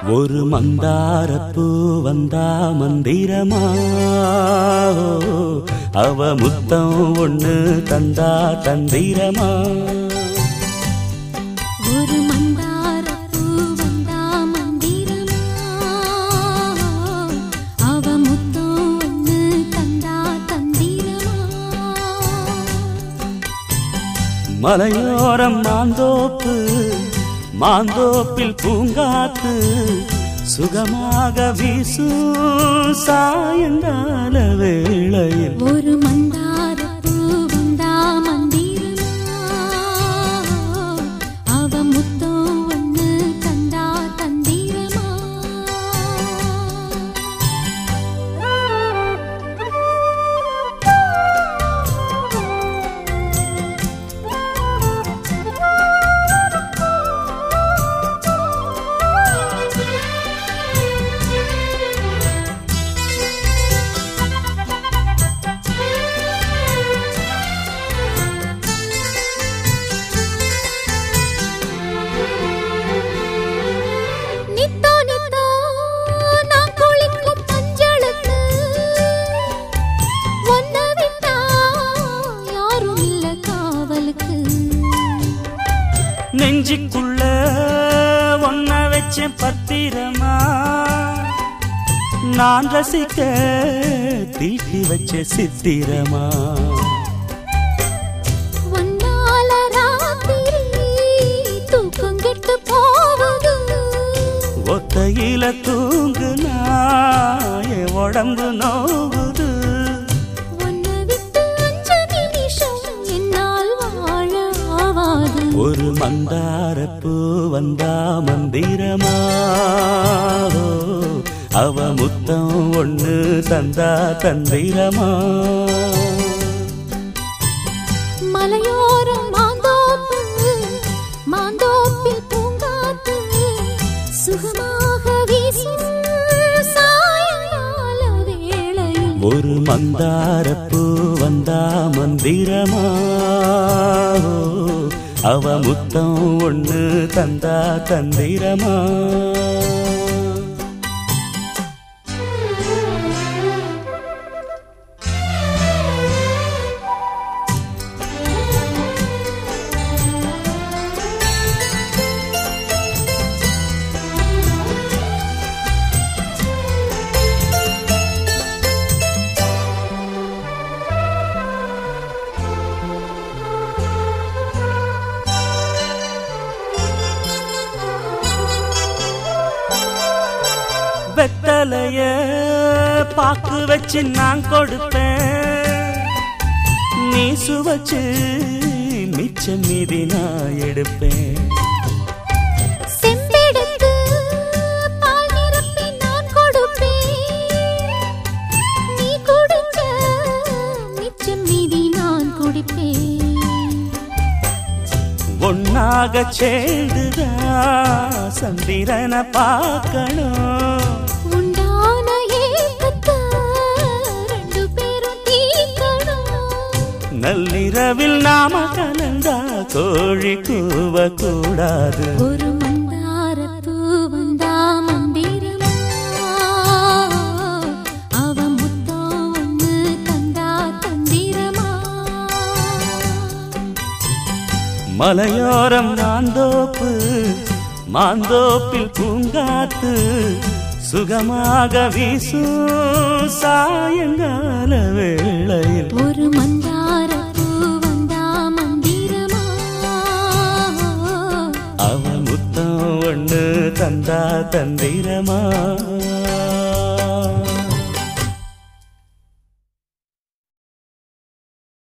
ஒரு மந்தாரப்பூ வந்தா மந்திரமா அவ முத்தம் ஒண்ணு தந்தா தந்திரமா ஒரு மந்தாரப்பூ வந்தா மந்திரமா அவ முத்தம் ஒண்ணு தந்தா தந்திரமா மலையோரம் மாந்தோப்பு மாந்தோப்பில் பூங்காத்து சுகமாக வீசும் சாயங்கால வேளையில் ஒரு மந்தாரப்பூ வந்தா மந்திரமா அவ முத்தம் ஒண்ணு தந்தா தந்திரமா நித்தோ நித்தோ நான் குளிக்கும் மஞ்சளுக்கு ஒன்ன விட்டா யாரும் இல்ல காவலுக்கு நெஞ்சுக்குள்ள ஒன்ன வச்ச பத்திரமா நான் ரசிக்க தீட்டி வச்ச சித்திரமா ஒன்னால ராத்திரி தூக்கம் கெட்டு போகுது ஒத்தையில தூங்குனா என் உடம்பு நோவுது உன்னை விட்டு அஞ்சு நிமிஷம் என்னால் வாழ ஆவாது ஒரு மந்தாரப்பூ வந்தா மந்திரமா அவ முத்தம் ஒண்ணு தந்தா தந்திரமா மலையோரம் மாந்தோப்பு மாந்தோப்பில் பூங்காத்து சுகமாக வீசும் சாயங்கால வேளையில் ஒரு மந்தாரப்பூ வந்தா மந்திரமா அவ முத்தம் ஒண்ணு தந்தா தந்திரமா வெத்தலைய பாக்கு வச்சு நான் கொடுப்பேன் நீ சுவச்சு மிச்சம் மீதி நான் எடுப்பேன் செம்பெடுத்து பால் நிரப்பி நான் கொடுப்பேன் நீ குடிச்ச மிச்சம் மீதி நான் குடிப்பேன் ஒன்னாக சேர்ந்துதா சந்திரனை பார்க்கணும் உண்டான ஏக்கத்தை ரெண்டு பேரும் தீர்க்கணும் நள்ளிரவில் நாம கலந்தா கோழி கூவ கூடாது ஒரு மந்தாரப்பூ வந்தா மந்திரமா அவ முத்தம் ஒண்ணு தந்தா தந்திரமா மலையோரம் மாந்தோப்பு மாந்தோப்பில் பூங்காத்து சுகமாக வீசும் சாயங்கால வேளையில் ஒரு மந்தாரப்பூ வந்தா மந்திரமா அவ முத்தம் ஒண்ணு தந்தா தந்திரமா